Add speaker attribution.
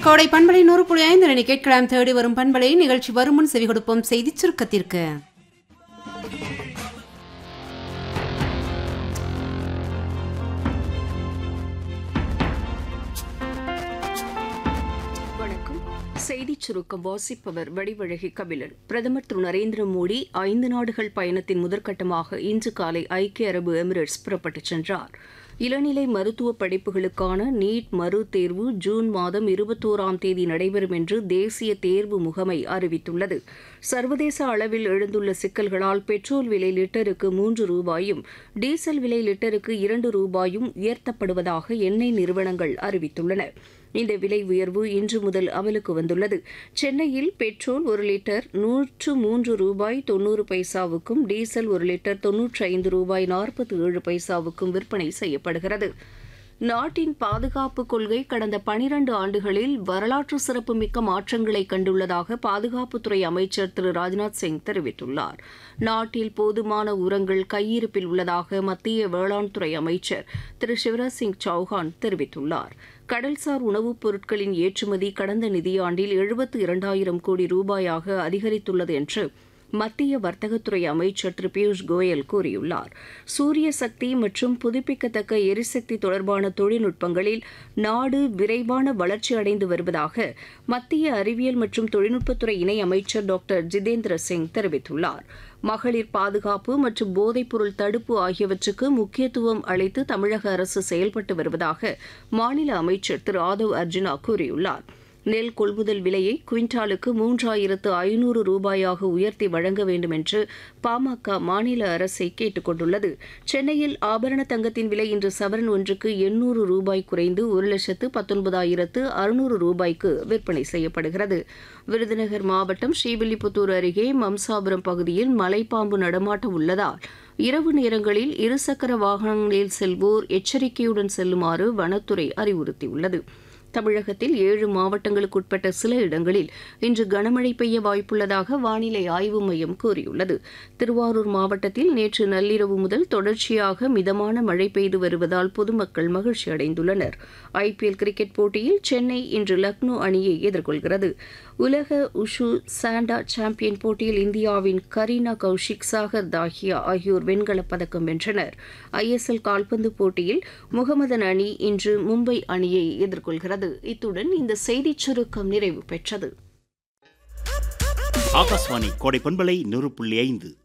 Speaker 1: கோடை பண்பலை நூறு புள்ளி ஐந்து என கேட்கலாம் தேடி வரும் பண்பலை நிகழ்ச்சி வருமுன் செவி கொடுப்போம் செய்தி சுருக்கத்திற்கு
Speaker 2: வணக்கம் செய்திச் சுருக்கம் வாசிப்பவர் வடிவழகி கபிலன் பிரதமர் திரு நரேந்திர மோடி ஐந்து நாடுகள் பயணத்தின் முதற்கட்டமாக இன்று காலை ஐக்கிய அரபு எமிரேட்ஸ் புறப்பட்டுச் சென்றார் இளநிலை மருத்துவ படிப்புகளுக்கான நீட் மறு தேர்வு ஜூன் மாதம் இருபத்தோராம் தேதி நடைபெறும் என்று தேசிய தேர்வு முகமை அறிவித்துள்ளது சர்வதேச அளவில் எழுந்துள்ள சிக்கல்களால் பெட்ரோல் விலை லிட்டருக்கு மூன்று ரூபாயும் டீசல் விலை லிட்டருக்கு இரண்டு ரூபாயும் உயர்த்தப்படுவதாக எண்ணெய் நிறுவனங்கள் அறிவித்துள்ளன இந்த விலை உயர்வு இன்று முதல் அமலுக்கு வந்துள்ளது சென்னையில் பெட்ரோல் ஒரு லிட்டர் நூற்று மூன்று ரூபாய் தொன்னூறு பைசாவுக்கும் டீசல் ஒரு லிட்டர் தொன்னூற்றி ஐந்து ரூபாய் நாற்பத்தி ஏழு பைசாவுக்கும் விற்பனை செய்யப்படுகிறது நாட்டின் பாதுகாப்பு கொள்கை கடந்த பனிரண்டு ஆண்டுகளில் வரலாற்று சிறப்புமிக்க மாற்றங்களை கண்டுள்ளதாக பாதுகாப்புத்துறை அமைச்சர் திரு ராஜ்நாத் சிங் தெரிவித்துள்ளார் நாட்டில் போதுமான உரங்கள் கையிருப்பில் உள்ளதாக மத்திய வேளாண் துறை அமைச்சர் திரு சிவராஜ் சிங் சௌஹான் தெரிவித்துள்ளார் கடல்சார் உணவுப் பொருட்களின் ஏற்றுமதி கடந்த நிதியாண்டில் எழுபத்து இரண்டாயிரம் கோடி ரூபாயாக அதிகரித்துள்ளது என்று மத்திய வர்த்தகத்துறை அமைச்சர் திரு பியூஷ் கோயல் கூறியுள்ளார் சூரிய சக்தி மற்றும் புதுப்பிக்கத்தக்க எரிசக்தி தொடர்பான தொழில்நுட்பங்களில் நாடு விரைவான வளர்ச்சி அடைந்து வருவதாக மத்திய அறிவியல் மற்றும் தொழில்நுட்பத்துறை இணை அமைச்சர் டாக்டர் ஜிதேந்திர சிங் தெரிவித்துள்ளார் மகளிர் பாதுகாப்பு மற்றும் போதைப்பொருள் தடுப்பு ஆகியவற்றுக்கு முக்கியத்துவம் அளித்து தமிழக அரசு செயல்பட்டு வருவதாக மாநில அமைச்சர் திரு ஆதவ் அர்ஜுனா கூறியுள்ளார் நெல் கொள்முதல் விலையை குவிண்டாலுக்கு மூன்றாயிரத்து ஐநூறு ரூபாயாக உயர்த்தி வழங்க வேண்டும் என்று பாமக மாநில அரசை கேட்டுக் கொண்டுள்ளது சென்னையில் ஆபரண தங்கத்தின் விலை இன்று சவரன் ஒன்றுக்கு எண்ணூறு ரூபாய் குறைந்து ஒரு லட்சத்து பத்தொன்பதாயிரத்து அறுநூறு ரூபாய்க்கு விற்பனை செய்யப்படுகிறது விருதுநகர் மாவட்டம் ஸ்ரீவில்லிபுத்தூர் அருகே மம்சாபுரம் பகுதியில் மலைப்பாம்பு நடமாட்டம் உள்ளதால் இரவு நேரங்களில் இருசக்கர வாகனங்களில் செல்வோர் எச்சரிக்கையுடன் செல்லுமாறு வனத்துறை அறிவுறுத்தியுள்ளது தமிழகத்தில் ஏழு மாவட்டங்களுக்கு உட்பட்ட சில இடங்களில் இன்று கனமழை பெய்ய வாய்ப்புள்ளதாக வானிலை ஆய்வு மையம் கூறியுள்ளது திருவாரூர் மாவட்டத்தில் நேற்று நள்ளிரவு முதல் தொடர்ச்சியாக மிதமான மழை பெய்து வருவதால் பொதுமக்கள் மகிழ்ச்சி அடைந்துள்ளனர் ஐபிஎல் கிரிக்கெட் போட்டியில் சென்னை இன்று லக்னோ அணியை எதிர்கொள்கிறது உலக உஷு சாண்டா சாம்பியன் போட்டியில் இந்தியாவின் கரீனா கௌஷிக் சாகர் தாஹியா ஆகியோர் வெண்கலப் பதக்கம் வென்றனர் ஐஎஸ்எல் கால்பந்து போட்டியில் முகமதன் அணி இன்று மும்பை அணியை எதிர்கொள்கிறது இத்துடன் இந்த செய்திச் சுருக்கம் நிறைவு பெற்றது
Speaker 3: ஆகாஷ்வாணி கோடை பண்பலை நூறு புள்ளி ஐந்து